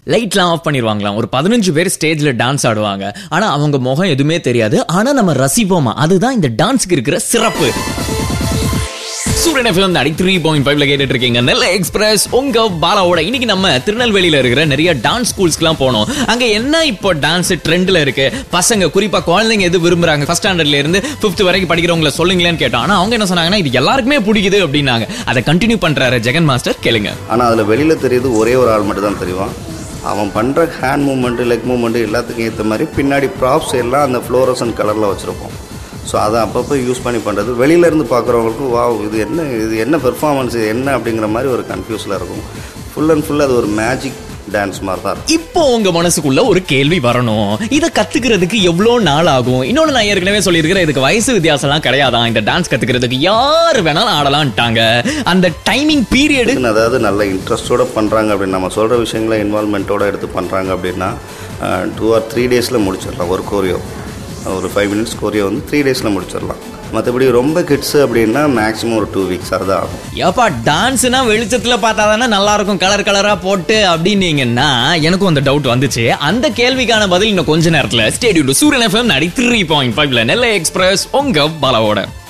லைட்லாம் ஆஃப் பண்ணிடுவாங்களாம் ஒரு பதினஞ்சு பேர் ஸ்டேஜ்ல டான்ஸ் ஆடுவாங்க ஆனா அவங்க முகம் எதுவுமே தெரியாது ஆனா நம்ம ரசிப்போமா அதுதான் இந்த டான்ஸ்க்கு இருக்கிற சிறப்பு சூரியன் எஃப்எம் நடி த்ரீ பாயிண்ட் ஃபைவ்ல கேட்டுட்டு இருக்கீங்க நெல்லை எக்ஸ்பிரஸ் உங்க பாலாவோட இன்னைக்கு நம்ம திருநெல்வேலியில இருக்கிற நிறைய டான்ஸ் ஸ்கூல்ஸ்க்குலாம் போனோம் அங்க என்ன இப்போ டான்ஸ் ட்ரெண்ட்ல இருக்கு பசங்க குறிப்பா குழந்தைங்க எது விரும்புறாங்க ஃபர்ஸ்ட் ஸ்டாண்டர்ட்ல இருந்து ஃபிஃப்த் வரைக்கும் படிக்கிறவங்கள சொல்லுங்களேன்னு கேட்டோம் ஆனா அவங்க என்ன சொன்னாங்கன்னா இது எல்லாருக்குமே பிடிக்குது அப்படின்னாங்க அதை கண்டினியூ பண்றாரு ஜெகன் மாஸ்டர் கேளுங்க ஆனால் அதில் வெளியில் தெரியுது ஒரே ஒரு ஆள் மட்டும் தான் தெரியும் அவன் பண்ணுற ஹேண்ட் மூமெண்ட்டு லெக் மூமெண்ட்டு எல்லாத்துக்கும் ஏற்ற மாதிரி பின்னாடி ப்ராப்ஸ் எல்லாம் அந்த ஃப்ளோரசன் கலரில் வச்சுருப்போம் ஸோ அதை அப்பப்போ யூஸ் பண்ணி பண்ணுறது வெளியிலேருந்து பார்க்குறவங்களுக்கு வாவ் இது என்ன இது என்ன பெர்ஃபார்மன்ஸ் இது என்ன அப்படிங்கிற மாதிரி ஒரு கன்ஃபியூஸில் இருக்கும் ஃபுல் அண்ட் ஃபுல் அது ஒரு மேஜிக் டான்ஸ் மாதிரி தான் இருக்கும் இப்போ உங்க மனசுக்குள்ள ஒரு கேள்வி வரணும் இத கத்துக்கிறதுக்கு எவ்வளவு நாள் ஆகும் இன்னொன்னு நான் ஏற்கனவே சொல்லியிருக்கிறேன் இதுக்கு வயசு வித்தியாசம்லாம் கிடையாதான் இந்த டான்ஸ் கத்துக்கிறதுக்கு யார் வேணாலும் ஆடலாம்ட்டாங்க அந்த டைமிங் பீரியட் இதுன்னு அதாவது நல்ல இன்ட்ரெஸ்ட்டோட பண்ணுறாங்க அப்படின்னு நம்ம சொல்கிற விஷயங்களை இன்வால்மெண்ட்டோட எடுத்து பண்ணுறாங்க அப்படின்னா டூ ஆர் த்ரீ டேஸில் முடிச்சிடலாம் ஒரு கோரியோ ஒரு ஃபைவ் மினிட்ஸ் கோரியோ வந்து த்ரீ டேஸில் முடிச்சிடலாம் மற்றபடி ரொம்ப கிட்ஸு அப்படின்னா மேக்ஸிமம் ஒரு டூ வீக்ஸ் அதுதான் ஆகும் ஏப்பா டான்ஸ்னா வெளிச்சத்துல பார்த்தா தானே நல்லா இருக்கும் கலர் கலரா போட்டு அப்படின்னீங்கன்னா எனக்கும் அந்த டவுட் வந்துச்சு அந்த கேள்விக்கான பதில் இன்னும் கொஞ்ச நேரத்துல ஸ்டேடியம் சூரியன் எஃப்எம் நடி த்ரீ பாயிண்ட் ஃபைவ்ல நெல்லை எக்ஸ்பிரஸ் உங்க பாலாவோட